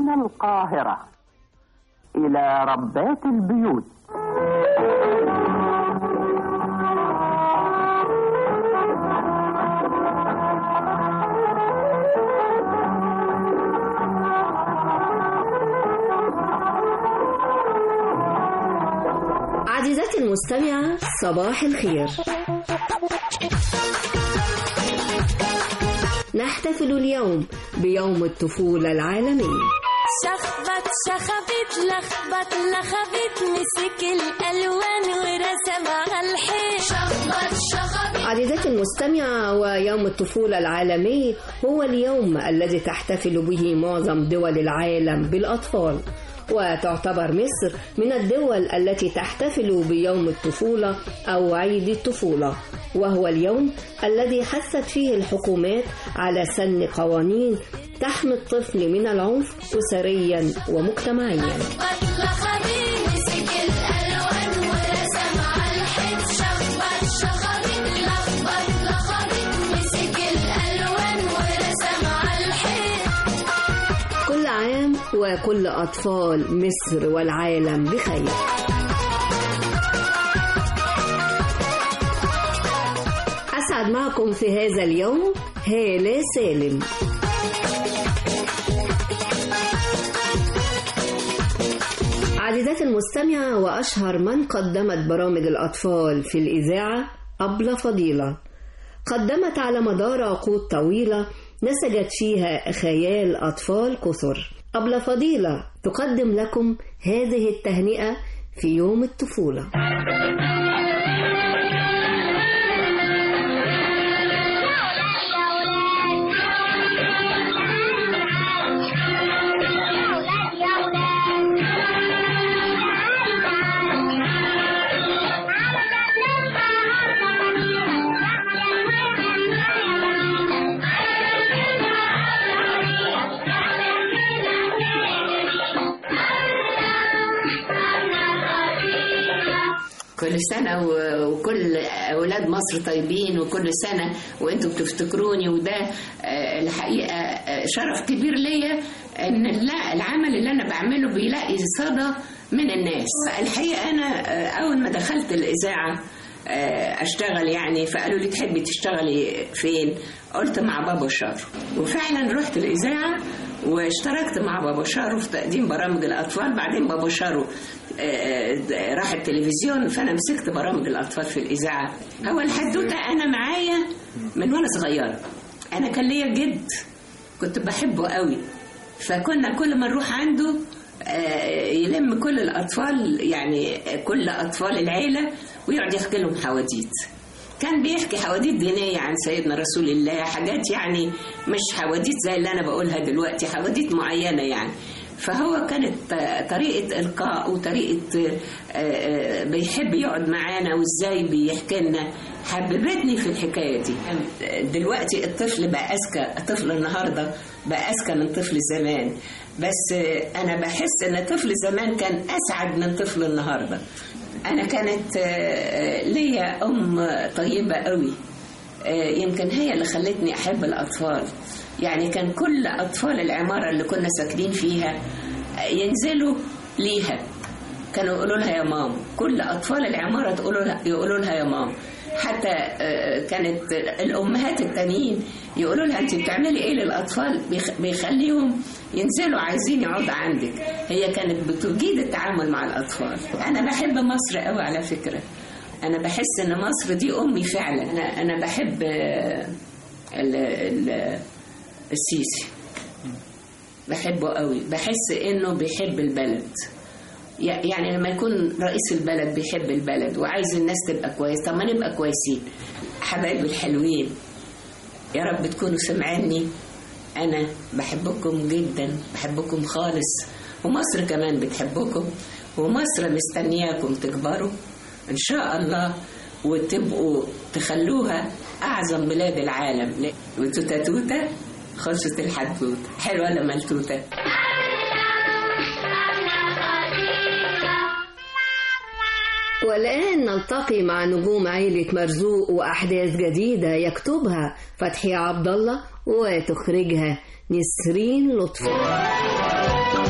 من القاهرة إلى ربات البيوت عزيزتي المستمعة صباح الخير نحتفل اليوم بيوم الطفولة العالمي شخبط شخبط لخبط لخبط مسك الالوان ورسم على الحيط شخبط شخبط عزيزتي المستمعة ويوم الطفولة العالمي هو اليوم الذي تحتفل به معظم دول العالم بالأطفال وتعتبر مصر من الدول التي تحتفل بيوم الطفولة أو عيد الطفولة وهو اليوم الذي حثت فيه الحكومات على سن قوانين تحمي الطفل من العنف أسريا ومجتمعيا لخبط لخبط مسك الالوان ورسم على الحيط شخبط شخبط لخبط لخبط مسك الالوان ورسم على الحيط كل عام وكل أطفال مصر والعالم بخير أسعد معكم في هذا اليوم هالة سالم عزيزاتي المستمعة وأشهر من قدمت برامج الأطفال في الإذاعة أبلة فضيلة قدمت على مدار عقود طويلة نسجت فيها خيال أطفال كثر أبلة فضيلة تقدم لكم هذه التهنئة في يوم الطفولة كل سنة و- وكل أولاد مصر طيبين وكل سنة وأنتوا بتفتكروني وده آه، الحقيقة آه، شرف كبير ليا إن لا العمل اللي أنا بعمله بيلاقي صدى من الناس الحقيقة أنا آه، أول ما دخلت الإذاعة آه، اشتغل يعني فقالوا لي تحبي تشتغلي فين قلت مع بابا شارو وفعلا رحت الاذاعه واشتركت مع بابا شارو في تقديم برامج الاطفال بعدين بابا شارو آه، راح التلفزيون فانا مسكت برامج الاطفال في الاذاعه هو الحدوته انا معايا من وانا صغيره انا كان ليا جد كنت بحبه قوي فكنا كل ما نروح عنده آه، يلم كل الأطفال يعني كل أطفال العيلة ويقعد يحكي لهم حواديت كان بيحكي حواديت دينية عن سيدنا رسول الله حاجات يعني مش حواديت زي اللي أنا بقولها دلوقتي حواديت معينة يعني فهو كانت آه، طريقة إلقاء وطريقة آه، آه، بيحب يقعد معانا وإزاي بيحكي لنا حببتني في الحكاية دي دلوقتي الطفل بقى أذكى الطفل النهاردة بقى أذكى من طفل زمان بس آه، أنا بحس إن طفل زمان كان أسعد من طفل النهاردة أنا كانت آه، ليا أم طيبة قوي آه، يمكن هي اللي خلتني أحب الأطفال يعني كان كل أطفال العمارة اللي كنا ساكنين فيها آه، ينزلوا ليها كانوا يقولوا لها يا مام كل أطفال العمارة تقولوا لها يقولوا لها يا مام حتى آه، كانت الأمهات التانيين يقولوا لها أنت بتعملي إيه للأطفال بيخ- بيخليهم ينزلوا عايزين يقعدوا عندك هي كانت بتجيد التعامل مع الأطفال أنا بحب مصر قوي على فكرة أنا بحس إن مصر دي أمي فعلا أنا أنا بحب آه، ال- ال- السيسي بحبه قوي بحس إنه بيحب البلد يعني لما يكون رئيس البلد بيحب البلد وعايز الناس تبقى كويس طب ما نبقى كويسين حبايبي الحلوين يا رب تكونوا سمعاني انا بحبكم جدا بحبكم خالص ومصر كمان بتحبكم ومصر مستنياكم تكبروا ان شاء الله وتبقوا تخلوها اعظم بلاد العالم وتوتا توتا خلصت الحدوته حلوه ولا ملتوته والآن نلتقي مع نجوم عيلة مرزوق وأحداث جديدة يكتبها فتحي عبد الله وتخرجها نسرين لطفي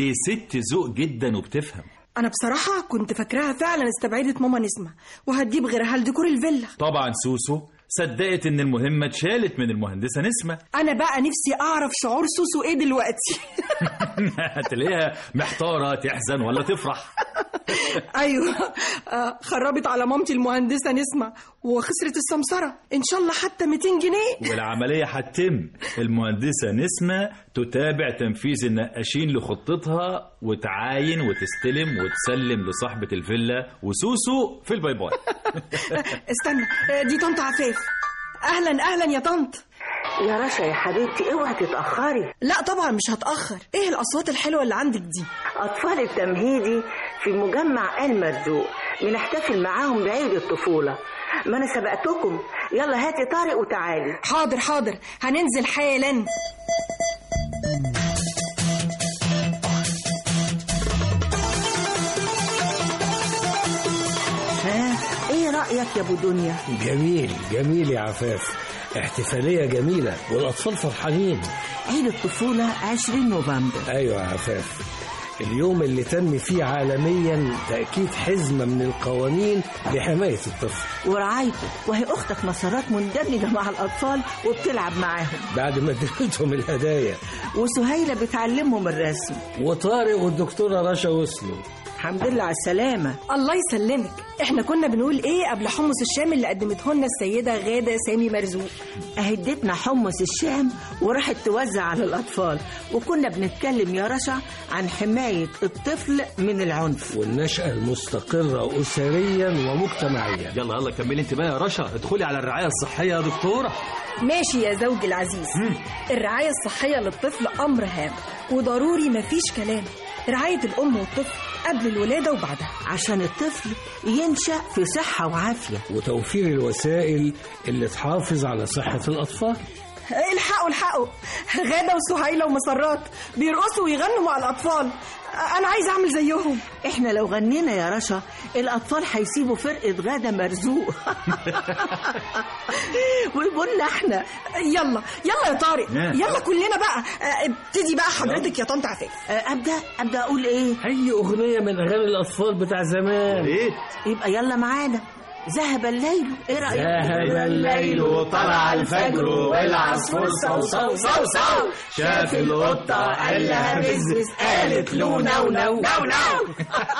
دي ست ذوق جدا وبتفهم انا بصراحه كنت فاكراها فعلا استبعدت ماما نسمه وهتجيب غيرها لديكور الفيلا طبعا سوسو صدقت ان المهمة اتشالت من المهندسة نسمة انا بقى نفسي اعرف شعور سوسو ايه دلوقتي هتلاقيها محتارة تحزن ولا تفرح ايوه آه، خربت على مامتي المهندسه نسمه وخسرت السمسره ان شاء الله حتى 200 جنيه والعملية هتتم المهندسة نسمة تتابع تنفيذ النقاشين لخطتها وتعاين وتستلم وتسلم لصاحبة الفيلا وسوسو في الباي باي استنى آه، دي طنط عفاف اهلا اهلا يا طنط يا رشا يا حبيبتي اوعي تتأخري لا طبعا مش هتاخر ايه الاصوات الحلوه اللي عندك دي أطفال التمهيدي في مجمع آل مرزوق بنحتفل معاهم بعيد الطفولة ما أنا سبقتكم يلا هاتي طارق وتعالي حاضر حاضر هننزل حالا ها ايه رأيك يا ابو دنيا جميل جميل يا عفاف احتفالية جميلة والأطفال فرحانين عيد الطفولة 20 نوفمبر أيوة يا عفاف اليوم اللي تم فيه عالميا تأكيد حزمة من القوانين لحماية الطفل ورعايته وهي أختك مسارات مندمجة مع الأطفال وبتلعب معاهم بعد ما اديتهم الهدايا وسهيلة بتعلمهم الرسم وطارق والدكتورة رشا وصلوا الحمد لله على السلامة الله يسلمك احنا كنا بنقول ايه قبل حمص الشام اللي قدمته لنا السيده غاده سامي مرزوق أهدتنا حمص الشام وراحت توزع على الأطفال وكنا بنتكلم يا رشا عن حماية الطفل من العنف والنشأة المستقرة أسريا ومجتمعيا يلا يلا كملي انت بقى يا رشا ادخلي على الرعاية الصحية يا دكتورة ماشي يا زوجي العزيز الرعايه الصحيه للطفل امر هام وضروري مفيش كلام رعايه الام والطفل قبل الولاده وبعدها عشان الطفل ينشأ في صحة وعافية وتوفير الوسائل اللي تحافظ على صحة الأطفال الحقوا الحقوا غاده وسهيله ومسرات بيرقصوا ويغنوا مع الاطفال انا عايزه اعمل زيهم احنا لو غنينا يا رشا الأطفال هيسيبوا فرقة غادة مرزوق ويقولنا احنا يلا يلا يا طارق نعم. يلا كلنا بقى آه، ابتدي بقى حضرتك يا طنط عفاف آه، أبدأ أبدأ أقول إيه أي أغنية من أغاني الأطفال بتاع زمان ريت يبقى يلا معانا ذهب الليل إيه رأيك ذهب الليل وطلع الفجر والعصفور صو صو صو صو شاف القطة قال لها بزبز قالت له نو نو نو نو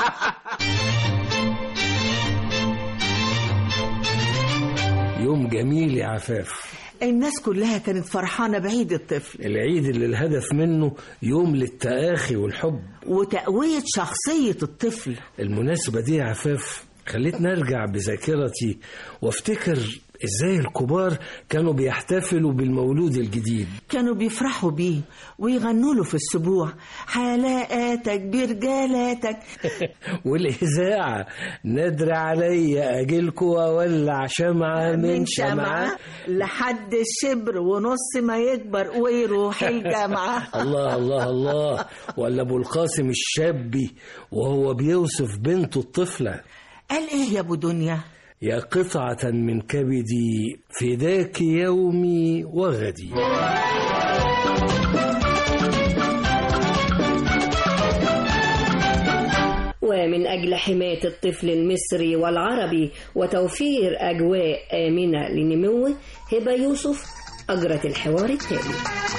يوم جميل يا عفاف الناس كلها كانت فرحانة بعيد الطفل العيد اللي الهدف منه يوم للتآخي والحب وتقوية شخصية الطفل المناسبة دي يا عفاف خلتني ارجع بذاكرتي وافتكر ازاي الكبار كانوا بيحتفلوا بالمولود الجديد كانوا بيفرحوا بيه ويغنوا له في السبوع حلاقاتك برجالاتك والاذاعه نادر عليا اجيلكوا واولع شمعه من شمعه لحد الشبر ونص ما يكبر ويروح الجامعة الله الله الله ولا ابو القاسم الشابي وهو بيوصف بنته الطفله قال ايه يا ابو دنيا يا قطعه من كبدي فداك يومي وغدي ومن أجل حماية الطفل المصري والعربي وتوفير أجواء آمنة لنموه هبة يوسف أجرت الحوار التالي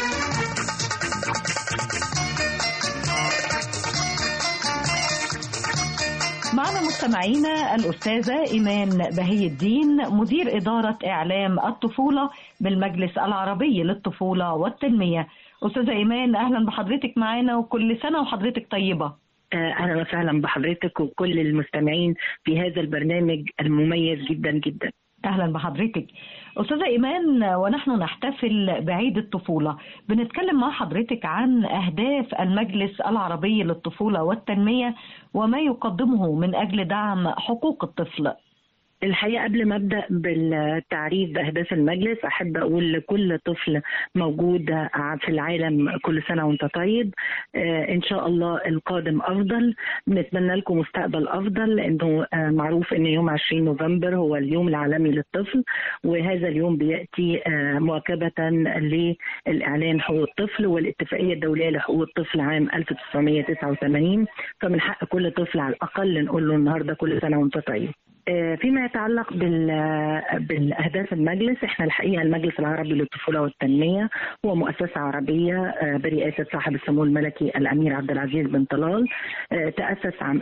معنا مستمعينا الأستاذة إيمان بهي الدين مدير إدارة إعلام الطفولة بالمجلس العربي للطفولة والتنمية أستاذة إيمان أهلا بحضرتك معانا وكل سنة وحضرتك طيبة اهلا وسهلا بحضرتك وكل المستمعين في هذا البرنامج المميز جدا جدا أهلا بحضرتك أستاذة إيمان ونحن نحتفل بعيد الطفولة بنتكلم مع حضرتك عن أهداف المجلس العربي للطفولة والتنمية وما يقدمه من أجل دعم حقوق الطفل الحقيقة قبل ما أبدأ بالتعريف بأهداف المجلس أحب أقول لكل طفل موجود في العالم كل سنة وأنت طيب آه، إن شاء الله القادم أفضل بنتمنى لكم مستقبل أفضل لأنه آه، معروف أن يوم 20 نوفمبر هو اليوم العالمي للطفل وهذا اليوم بيأتي آه، مواكبة للإعلان حقوق الطفل والاتفاقية الدولية لحقوق الطفل عام 1989 فمن حق كل طفل على الأقل نقول له النهاردة كل سنة وأنت طيب آه، فيما يتعلق بال- بالاهداف المجلس احنا الحقيقه المجلس العربي للطفوله والتنميه هو مؤسسه عربيه آه، برئاسه صاحب السمو الملكي الامير عبد العزيز بن طلال آه، تاسس عام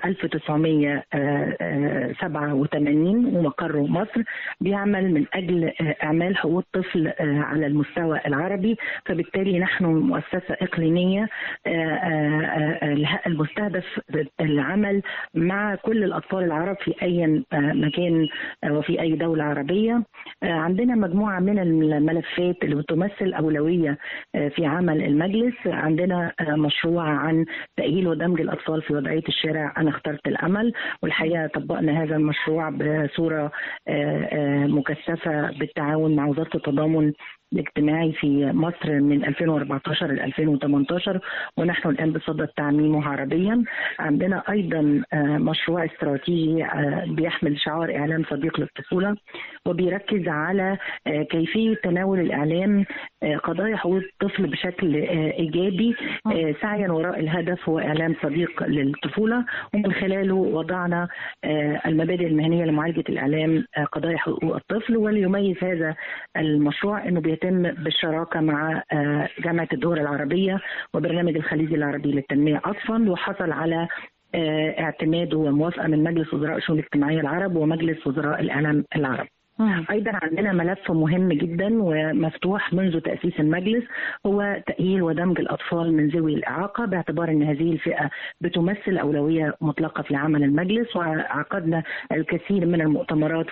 1987 ومقره مصر بيعمل من اجل آه، اعمال حقوق الطفل آه، على المستوى العربي فبالتالي نحن مؤسسه اقليميه آه، آه، آه، لها المستهدف العمل مع كل الاطفال العرب في اي آه، مكان آه، وفي اي دوله عربيه آه، عندنا مجموعه من الملفات اللي بتمثل اولويه آه، في عمل المجلس عندنا آه، مشروع عن تاهيل ودمج الاطفال في وضعيه الشارع انا اخترت الامل والحقيقه طبقنا هذا المشروع بصوره آه، آه، مكثفه بالتعاون مع وزاره التضامن الاجتماعي في مصر من 2014 ل 2018 ونحن الان بصدد تعميمه عربيا عندنا ايضا آه، مشروع استراتيجي آه، بيحمل شعار اعلام صديق للطفوله وبيركز على آه، كيفيه تناول الاعلام آه، قضايا حقوق الطفل بشكل آه، ايجابي آه، سعيا وراء الهدف هو اعلام صديق للطفوله ومن خلاله وضعنا آه، المبادئ المهنيه لمعالجه الاعلام آه، قضايا حقوق الطفل وليميز هذا المشروع انه بيتم بالشراكه مع آه، جامعه الدول العربيه وبرنامج الخليج العربي للتنميه اطفال وحصل على آه، اعتماد وموافقه من مجلس وزراء الشؤون الاجتماعيه العرب ومجلس وزراء الاعلام العرب. ايضا عندنا ملف مهم جدا ومفتوح منذ تاسيس المجلس هو تاهيل ودمج الاطفال من ذوي الاعاقه باعتبار ان هذه الفئه بتمثل اولويه مطلقه في عمل المجلس وعقدنا الكثير من المؤتمرات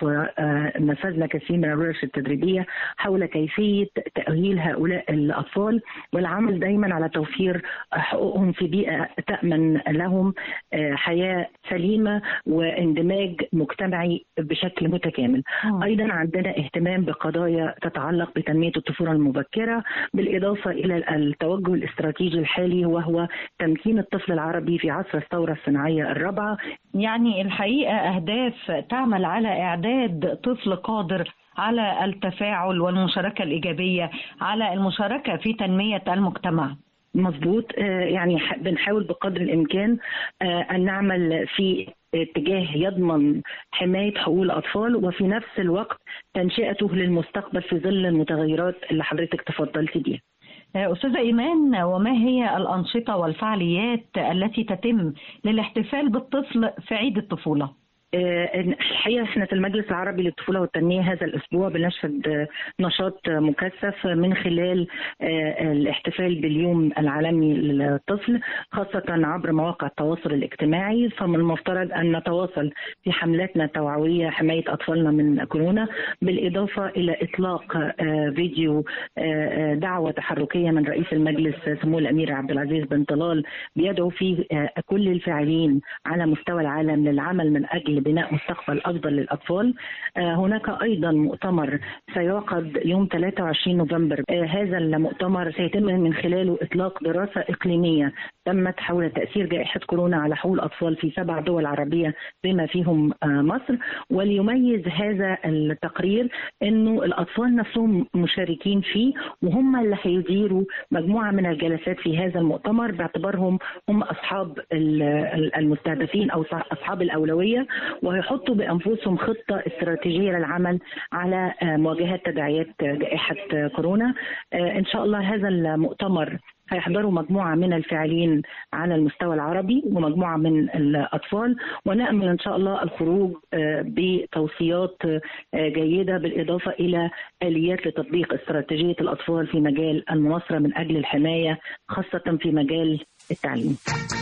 ونفذنا كثير من الورش التدريبيه حول كيفيه تاهيل هؤلاء الاطفال والعمل دايما على توفير حقوقهم في بيئه تامن لهم حياه سليمه واندماج مجتمعي بشكل متكامل. ايضا عندنا اهتمام بقضايا تتعلق بتنميه الطفوله المبكره بالاضافه الى التوجه الاستراتيجي الحالي وهو تمكين الطفل العربي في عصر الثوره الصناعيه الرابعه يعني الحقيقة أهداف تعمل على إعداد طفل قادر على التفاعل والمشاركة الإيجابية على المشاركة في تنمية المجتمع مظبوط آه، يعني ح- بنحاول بقدر الامكان آه، ان نعمل في اتجاه يضمن حمايه حقوق الاطفال وفي نفس الوقت تنشئته للمستقبل في ظل المتغيرات اللي حضرتك تفضلت بيها. أستاذة إيمان وما هي الأنشطة والفعاليات التي تتم للاحتفال بالطفل في عيد الطفولة؟ آه، الحقيقه احنا في المجلس العربي للطفوله والتنميه هذا الاسبوع بنشهد آه، نشاط آه، مكثف من خلال آه، الاحتفال باليوم العالمي للطفل خاصه عبر مواقع التواصل الاجتماعي فمن المفترض ان نتواصل في حملاتنا التوعويه حمايه اطفالنا من كورونا بالاضافه الى اطلاق آه، فيديو آه، آه، دعوه تحركيه من رئيس المجلس سمو الامير عبد العزيز بن طلال بيدعو فيه آه، كل الفاعلين على مستوى العالم للعمل من اجل بناء مستقبل افضل للاطفال. آه، هناك ايضا مؤتمر سيعقد يوم 23 نوفمبر آه، هذا المؤتمر سيتم من خلاله اطلاق دراسه اقليميه تمت حول تاثير جائحه كورونا على حقوق الاطفال في سبع دول عربيه بما فيهم آه، مصر وليميز هذا التقرير انه الاطفال نفسهم مشاركين فيه وهم اللي هيديروا مجموعه من الجلسات في هذا المؤتمر باعتبارهم هم اصحاب ال- ال- المستهدفين او صح- اصحاب الاولويه ويحطوا بانفسهم خطه استراتيجيه للعمل على آه، مواجهه تداعيات جائحه كورونا آه، ان شاء الله هذا المؤتمر هيحضروا مجموعة من الفاعلين على المستوى العربي ومجموعة من الأطفال ونأمل إن شاء الله الخروج آه، بتوصيات آه، جيدة بالإضافة إلى آليات لتطبيق استراتيجية الأطفال في مجال المناصرة من أجل الحماية خاصة في مجال التعليم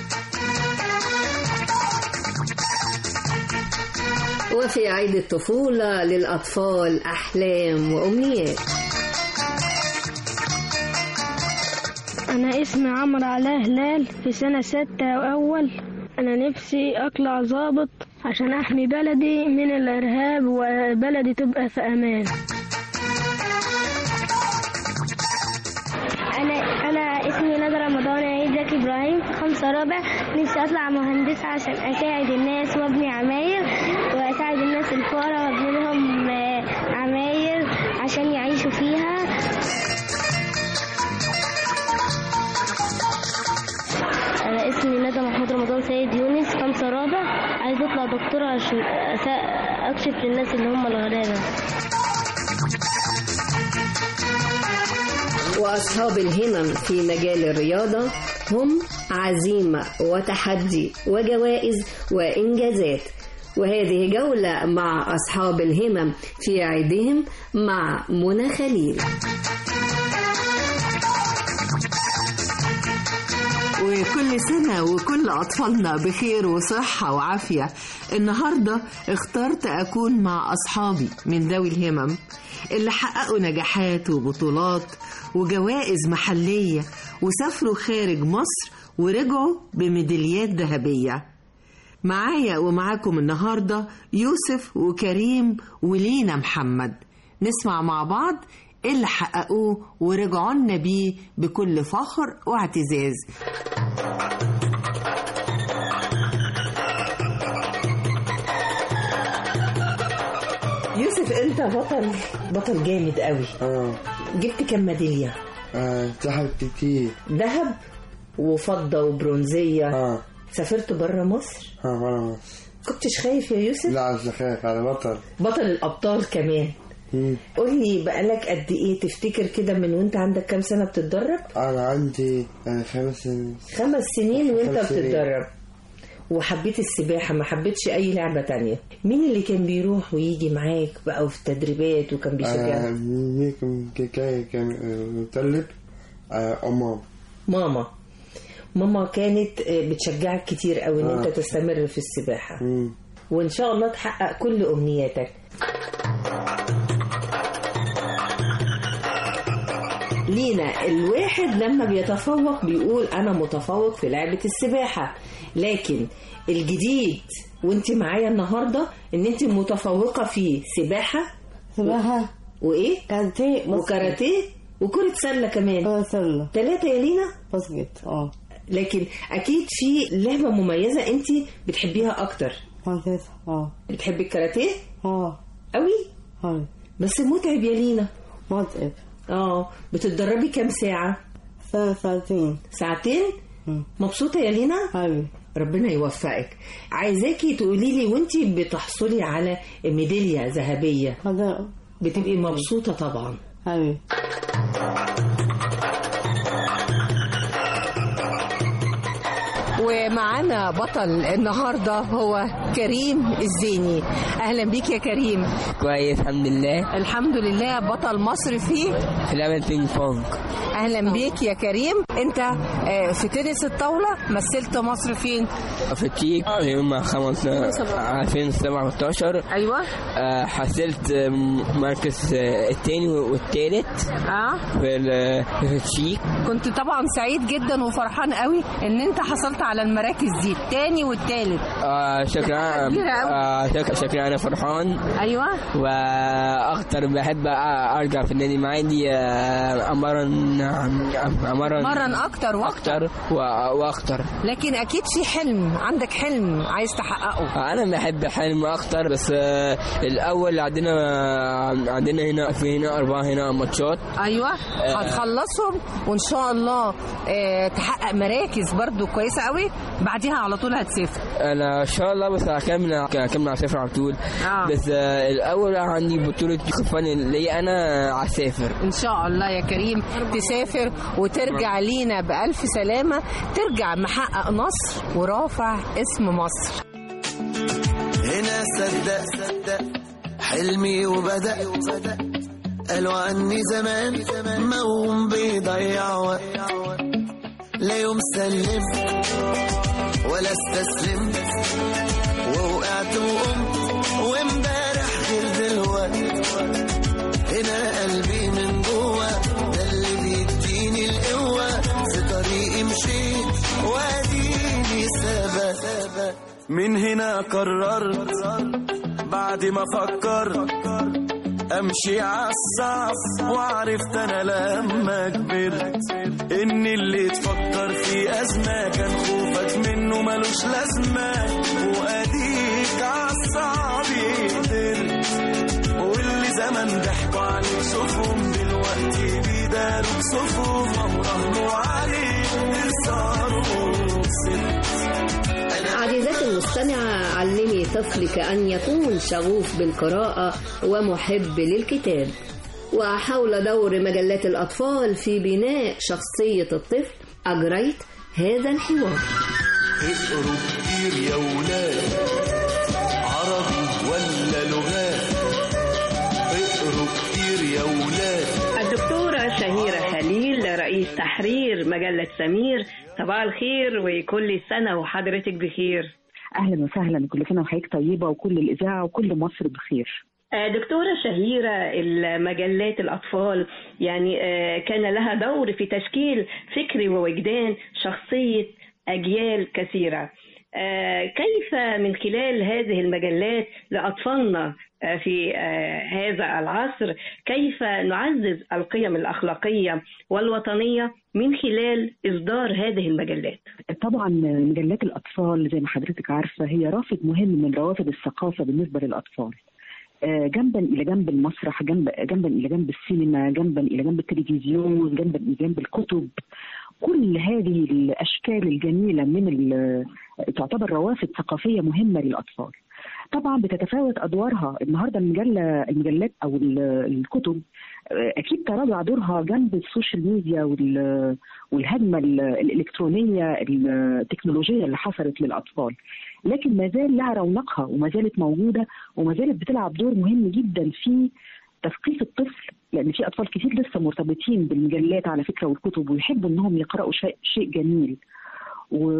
وفي عيد الطفولة للأطفال أحلام وأمنيات أنا اسمي عمرو علاء هلال في سنة ستة أول أنا نفسي أطلع ظابط عشان أحمي بلدي من الإرهاب وبلدي تبقى في أمان أنا أنا اسمي ندى رمضان عيد زكي إبراهيم خمسة رابع نفسي أطلع مهندسة عشان أساعد الناس وأبني عماير وأساعد الناس الفقراء وأبني لهم آه، عماير عشان يعيشوا فيها أنا اسمي ندى محمود رمضان سيد يونس خمسة رابع عايز أطلع دكتورة عشان أسا- أكشف للناس اللي هم الغلابة وأصحاب الهمم في مجال الرياضة هم عزيمة وتحدي وجوائز وإنجازات وهذه جولة مع أصحاب الهمم في عيدهم مع منى خليل وكل سنة وكل أطفالنا بخير وصحة وعافية النهاردة اخترت أكون مع أصحابي من ذوي الهمم اللي حققوا نجاحات وبطولات وجوائز محلية وسافروا خارج مصر ورجعوا بميداليات ذهبية معايا ومعاكم النهاردة يوسف وكريم ولينا محمد نسمع مع بعض إيه اللي حققوه ورجعوا لنا بيه بكل فخر واعتزاز يوسف انت بطل بطل جامد قوي اه جبت كام ميداليه اه ذهب كتير ذهب وفضه وبرونزيه اه سافرت بره مصر اه برا مصر كنتش خايف يا يوسف لا عايز خايف على بطل بطل الابطال كمان مم. قول لي بقالك قد ايه تفتكر كده من وانت عندك كام سنه بتتدرب انا عندي آه، خمس سنين خمس سنين وانت خمس سنين. بتتدرب وحبيت السباحة ما حبيتش أي لعبة تانية مين اللي كان بيروح ويجي معاك بقى في التدريبات وكان آه، بيشجعك ميكم كيكاي كان آه، مطلب آه، أمام ماما ماما كانت آه، بتشجعك كتير قوي ان آه. انت تستمر في السباحة مم. وان شاء الله تحقق كل امنياتك لينا الواحد لما بيتفوق بيقول انا متفوق في لعبة السباحة لكن الجديد وانت معايا النهاردة ان انت متفوقة في سباحة سباحة وايه كاراتيه وكاراتيه وكرة سلة كمان اه سلة ثلاثة يا لينا باسكت اه لكن اكيد في لعبة مميزة انت بتحبيها اكتر كاراتيه اه بتحبي الكاراتيه اه قوي اه بس متعب يا لينا متعب اه بتتدربي كام ساعة ساعة ساعتين ساعتين مبسوطة يا لينا أيوة ربنا يوفقك عايزاكي تقولي لي وانتي بتحصلي على ميدالية ذهبية هذا بتبقي مبسوطة طبعا أيوة ومعانا بطل النهاردة هو كريم الزيني أهلا بيك يا كريم كويس الحمد لله الحمد لله بطل مصر فيه في لعبة بينج بونج اهلا بيك يا كريم انت آه، في تنس الطاوله مثلت مصر فين في التيك يوم 5 2017 ايوه آه، حصلت آه، مركز آه، التاني والتالت اه في ال- في التشيك كنت طبعا سعيد جدا وفرحان قوي ان انت حصلت على المراكز دي التاني والتالت آه، شكرا كبيرة أوي. آه، شك- شكرا انا فرحان ايوه واكتر بحب أ- ارجع في النادي معادي آه، امرن امرن مرن اكتر واكتر اكتر و- واكتر لكن اكيد في حلم عندك حلم عايز تحققه انا بحب حلم اكتر بس آه، الاول عندنا عندنا هنا في هنا اربعه هنا ماتشات ايوه هتخلصهم وان شاء الله آه، تحقق مراكز برضو كويسه قوي بعديها على طول هتسافر انا ان شاء الله بس هكمل هكمل على السفر على طول آه. بس آه، الاول عندي بطوله خفان اللي انا على السافر ان شاء الله يا كريم تسافر وترجع لينا بألف سلامة ترجع محقق نصر ورافع اسم مصر هنا صدق صدق حلمي وبدأ قالوا عني زمان موم بيضيع وقت لا يوم سلمت ولا استسلمت ووقعت وقمت وامبارح غير دلوقت هنا قلبي من جوه ده اللي بيديني القوة في طريقي مشيت واديني ثبت من هنا قررت بعد ما فكرت امشي عالصعب وعرفت انا لما كبرت ان اللي تفكر في ازمه كان خوفك منه ملوش لازمه واديك عالصعب قدرت واللي زمان ضحكوا عليك شوفهم دلوقتي بيداروا بصفهم وراهنوا عليك تخسروا عزيزتي المستمعة علمي طفلك أن يكون شغوف بالقراءة ومحب للكتاب وحول دور مجلات الأطفال في بناء شخصية الطفل أجريت هذا الحوار اقروا كتير يا ولاد عربي ولا لغات اقروا كتير يا ولاد الدكتورة شهيرة خليل رئيس تحرير مجلة سمير صباح الخير وكل سنة وحضرتك بخير اهلا وسهلا كل سنه وحضرتك طيبه وكل الاذاعه وكل مصر بخير آه، دكتورة شهيرة المجلات الأطفال يعني آه، كان لها دور في تشكيل فكر ووجدان شخصية أجيال كثيرة آه، كيف من خلال هذه المجلات لأطفالنا آه، في آه، هذا العصر كيف نعزز القيم الأخلاقية والوطنية من خلال إصدار هذه المجلات طبعا مجلات الاطفال زي ما حضرتك عارفه هي رافد مهم من روافد الثقافه بالنسبه للاطفال آه، جنبا الى جنب المسرح جنب جنبا الى جنب السينما جنبا الى جنب التلفزيون جنبا الى جنب الكتب كل هذه الاشكال الجميله من ال- تعتبر روافد ثقافيه مهمه للاطفال طبعا بتتفاوت ادوارها النهارده المجله المجلات او ال- الكتب آه، اكيد تراجع دورها جنب السوشيال ميديا وال- والهجمه ال- الالكترونيه التكنولوجيه اللي حصلت للاطفال لكن ما زال لها رونقها وما زالت موجوده وما زالت بتلعب دور مهم جدا في تثقيف الطفل لان في اطفال كتير لسه مرتبطين بالمجلات على فكره والكتب ويحبوا انهم يقراوا شيء شيء جميل و...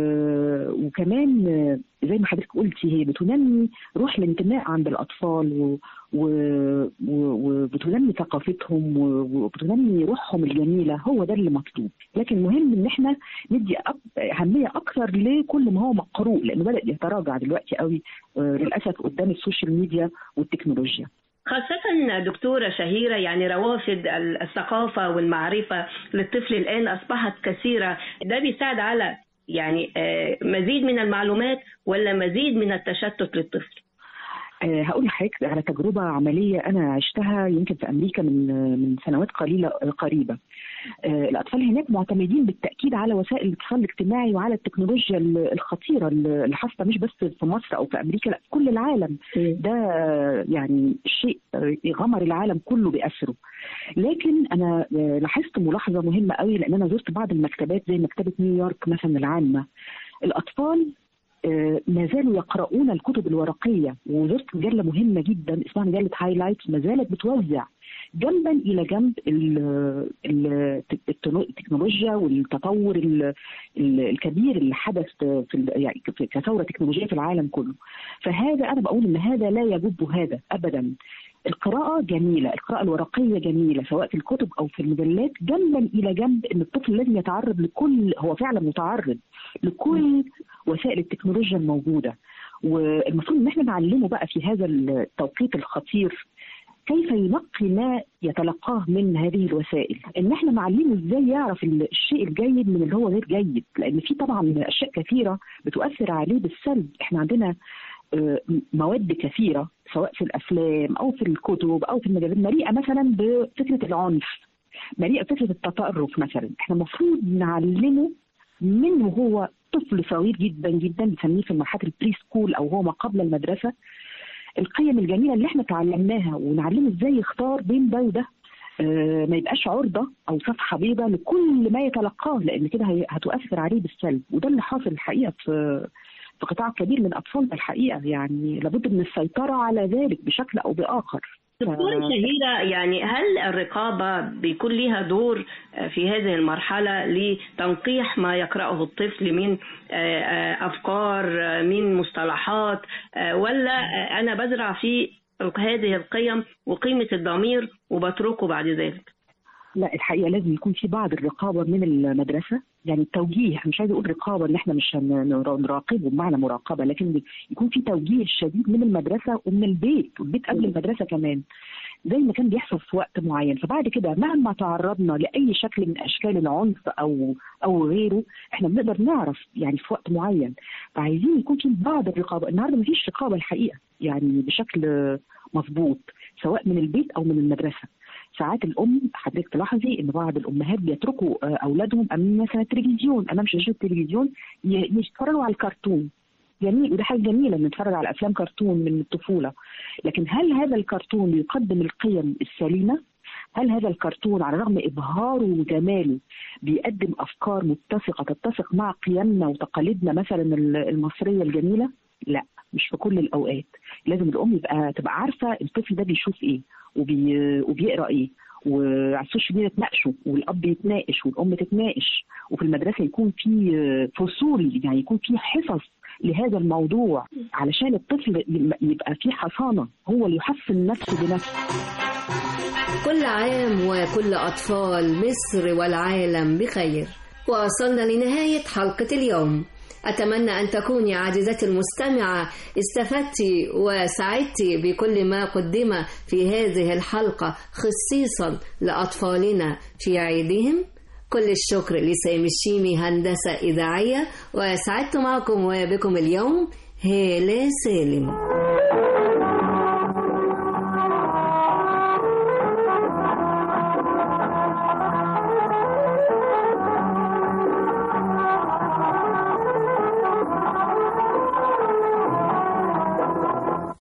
وكمان زي ما حضرتك قلتي هي بتنمي روح الانتماء عند الاطفال و... و... و... وبتنمي ثقافتهم و... وبتنمي روحهم الجميله هو ده اللي مطلوب لكن مهم ان احنا ندي أك... اهميه اكثر لكل ما هو مقروء لانه بدا يتراجع دلوقتي قوي آه، للاسف قدام السوشيال ميديا والتكنولوجيا خاصة دكتورة شهيرة يعني روافد الثقافة والمعرفة للطفل الآن أصبحت كثيرة ده بيساعد على يعني آه، مزيد من المعلومات ولا مزيد من التشتت للطفل آه، هقول لحضرتك على تجربة عملية أنا عشتها يمكن في أمريكا من من سنوات قليلة قريبة. آه، الأطفال هناك معتمدين بالتأكيد على وسائل الاتصال الاجتماعي وعلى التكنولوجيا ال- الخطيرة اللي حاصلة مش بس في مصر أو في أمريكا لا في كل العالم. ده آه، يعني شيء آه، غمر العالم كله بأسره. لكن أنا آه، لاحظت ملاحظة مهمة قوي لأن أنا زرت بعض المكتبات زي مكتبة نيويورك مثلا العامة. الأطفال آه، ما زالوا يقرؤون الكتب الورقية وزرت مجلة مهمة جدا اسمها مجلة هايلايتس ما زالت بتوزع جنبا إلى جنب ال- ال- التكنو- التكنولوجيا والتطور ال- ال- الكبير اللي حدث في ال- يعني في- كثورة تكنولوجية في العالم كله فهذا أنا بقول إن هذا لا يجب هذا أبدا القراءة جميلة القراءة الورقية جميلة سواء في الكتب أو في المجلات جنبا إلى جنب إن الطفل لازم يتعرض لكل هو فعلا متعرض لكل وسائل التكنولوجيا الموجودة والمفروض إن احنا نعلمه بقى في هذا التوقيت الخطير كيف ينقي ما يتلقاه من هذه الوسائل ان احنا نعلمه ازاي يعرف ال- الشيء الجيد من اللي هو غير جيد لان في طبعا اشياء كثيره بتؤثر عليه بالسلب احنا عندنا آه، مواد كثيره سواء في الافلام او في الكتب او في المجلات مليئه مثلا بفكره العنف مليئه بفكره التطرف مثلا احنا المفروض نعلمه من وهو طفل صغير جدا جدا بنسميه في مرحله البري سكول او هو ما قبل المدرسه القيم الجميله اللي احنا تعلمناها ونعلمه ازاي يختار بين ده وده آه، ما يبقاش عرضه او صفحه بيضاء لكل ما يتلقاه لان كده هي- هتؤثر عليه بالسلب وده اللي حاصل الحقيقه في في قطاع كبير من اطفالنا الحقيقه يعني لابد من السيطره على ذلك بشكل او باخر دكتورة شهيرة يعني هل الرقابة بيكون لها دور في هذه المرحلة لتنقيح ما يقرأه الطفل من أفكار من مصطلحات ولا أنا بزرع فيه هذه القيم وقيمة الضمير وبتركه بعد ذلك؟ لا الحقيقه لازم يكون في بعض الرقابه من المدرسه يعني التوجيه مش عايزه اقول رقابه ان احنا مش هن- نراقبه بمعنى مراقبه لكن يكون في توجيه شديد من المدرسه ومن البيت والبيت قبل المدرسه كمان زي ما كان بيحصل في وقت معين فبعد كده مهما تعرضنا لاي شكل من اشكال العنف او او غيره احنا بنقدر نعرف يعني في وقت معين فعايزين يكون في بعض الرقابه النهارده مفيش رقابه الحقيقه يعني بشكل مظبوط سواء من البيت او من المدرسه ساعات الام حضرتك تلاحظي ان بعض الامهات بيتركوا آه، اولادهم امام مثلا التلفزيون امام شاشه التلفزيون ي- يتفرجوا على الكرتون جميل وده حاجه جميله ان نتفرج على افلام كرتون من الطفوله لكن هل هذا الكرتون يقدم القيم السليمه هل هذا الكرتون على رغم ابهاره وجماله بيقدم افكار متسقه تتسق مع قيمنا وتقاليدنا مثلا المصريه الجميله لا مش في كل الاوقات لازم الام يبقى تبقى عارفه الطفل ده بيشوف ايه وبي... وبيقرا ايه وعلى السوشيال ميديا يتناقشوا والاب يتناقش والام تتناقش وفي المدرسه يكون في فصول يعني يكون في حصص لهذا الموضوع علشان الطفل يبقى في حصانه هو اللي يحصن نفسه بنفسه كل عام وكل أطفال مصر والعالم بخير وصلنا لنهاية حلقة اليوم أتمنى أن تكوني عزيزتي المستمعة استفدت وسعدت بكل ما قدم في هذه الحلقة خصيصا لأطفالنا في عيدهم كل الشكر لسامي الشيمي هندسة إذاعية وسعدت معكم وبكم اليوم هالة سالم